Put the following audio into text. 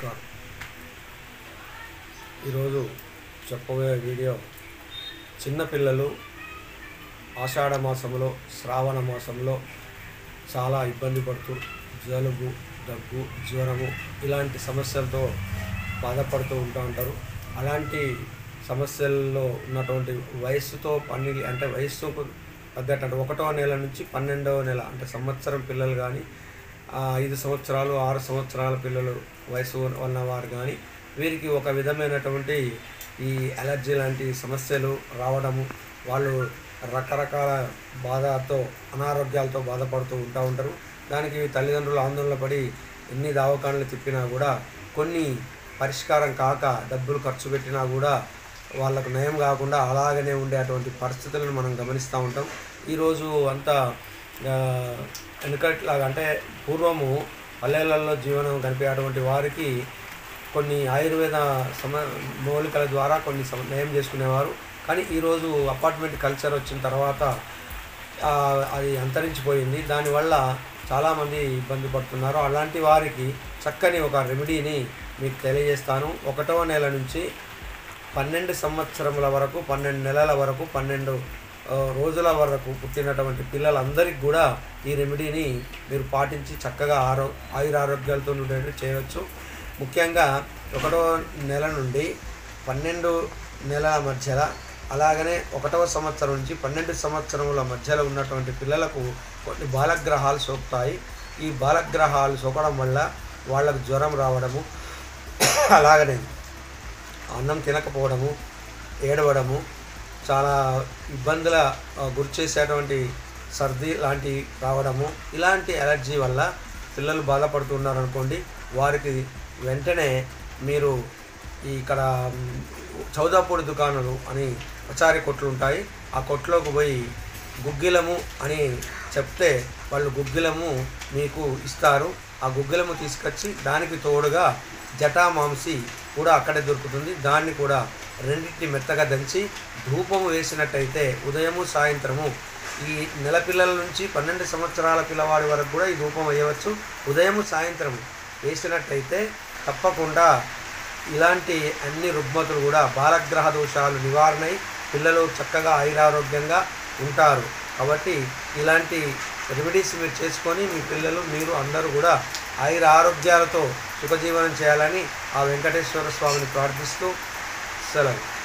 నమస్కారం ఈరోజు చెప్పబోయే వీడియో చిన్నపిల్లలు ఆషాఢ మాసంలో శ్రావణ మాసంలో చాలా ఇబ్బంది పడుతూ జలుబు దగ్గు జ్వరము ఇలాంటి సమస్యలతో బాధపడుతూ ఉంటూ ఉంటారు అలాంటి సమస్యల్లో ఉన్నటువంటి వయస్సుతో పని అంటే వయస్సుకు తగ్గట్టు అంటే ఒకటో నెల నుంచి పన్నెండవ నెల అంటే సంవత్సరం పిల్లలు కానీ ఐదు సంవత్సరాలు ఆరు సంవత్సరాల పిల్లలు వయసు ఉన్నవారు కానీ వీరికి ఒక విధమైనటువంటి ఈ అలర్జీ లాంటి సమస్యలు రావడము వాళ్ళు రకరకాల బాధతో అనారోగ్యాలతో బాధపడుతూ ఉంటా ఉంటారు దానికి తల్లిదండ్రులు ఆందోళన పడి ఎన్ని దవాఖానలు తిప్పినా కూడా కొన్ని పరిష్కారం కాక డబ్బులు ఖర్చు పెట్టినా కూడా వాళ్ళకు నయం కాకుండా అలాగనే ఉండే అటువంటి పరిస్థితులను మనం గమనిస్తూ ఉంటాం ఈరోజు అంతా ఆ, వెనకట్లాగా అంటే పూర్వము పల్లెలలో జీవనం గడిపేటువంటి వారికి కొన్ని ఆయుర్వేద సమ మూలికల ద్వారా కొన్ని సమ నయం చేసుకునేవారు కానీ ఈరోజు అపార్ట్మెంట్ కల్చర్ వచ్చిన తర్వాత ఆ, అది అంతరించిపోయింది దానివల్ల చాలామంది ఇబ్బంది పడుతున్నారు అలాంటి వారికి చక్కని ఒక రెమెడీని మీకు తెలియజేస్తాను ఒకటవ నెల నుంచి పన్నెండు సంవత్సరముల వరకు పన్నెండు నెలల వరకు పన్నెండు ఆ, రోజుల వరకు పుట్టినటువంటి పిల్లలందరికీ కూడా ఈ రెమెడీని మీరు పాటించి చక్కగా ఆరో ఆయురారోగ్యాలతో ఉండేటట్టు చేయవచ్చు ముఖ్యంగా ఒకటో నెల నుండి పన్నెండు నెలల మధ్యలో అలాగనే ఒకటవ సంవత్సరం నుంచి పన్నెండు సంవత్సరముల మధ్యలో ఉన్నటువంటి పిల్లలకు కొన్ని బాలగ్రహాలు సోకుతాయి ఈ బాలగ్రహాలు సోకడం వల్ల వాళ్ళకు జ్వరం రావడము అలాగనే అన్నం తినకపోవడము ఏడవడము చాలా ఇబ్బందుల ఆ, గురి చేసేటువంటి సర్ది లాంటి రావడము ఇలాంటి ఎలర్జీ వల్ల పిల్లలు బాధపడుతున్నారు అనుకోండి వారికి వెంటనే మీరు ఈ ఇక్కడ మ్, చౌదాపూడి దుకాణాలు అని పచారీ కొట్లు ఉంటాయి ఆ కొట్లోకి పోయి గుగ్గిలము అని చెప్తే వాళ్ళు గుగ్గిలము మీకు ఇస్తారు ఆ గుగ్గిలము తీసుకొచ్చి దానికి తోడుగా జటామాంసి కూడా అక్కడే దొరుకుతుంది దాన్ని కూడా రెండింటిని మెత్తగా దంచి ధూపము వేసినట్టయితే ఉదయము సాయంత్రము ఈ నెల పిల్లల నుంచి పన్నెండు సంవత్సరాల పిల్లవాడి వరకు కూడా ఈ ధూపం వేయవచ్చు ఉదయము సాయంత్రం వేసినట్టయితే తప్పకుండా ఇలాంటి అన్ని రుగ్మతులు కూడా బాలగ్రహ దోషాలు నివారణై పిల్లలు చక్కగా ఆయురారోగ్యంగా ఉంటారు కాబట్టి ఇలాంటి రెమెడీస్ మీరు చేసుకొని మీ పిల్లలు మీరు అందరూ కూడా ఆయుర ఆరోగ్యాలతో సుఖజీవనం చేయాలని ఆ వెంకటేశ్వర స్వామిని ప్రార్థిస్తూ సెలవు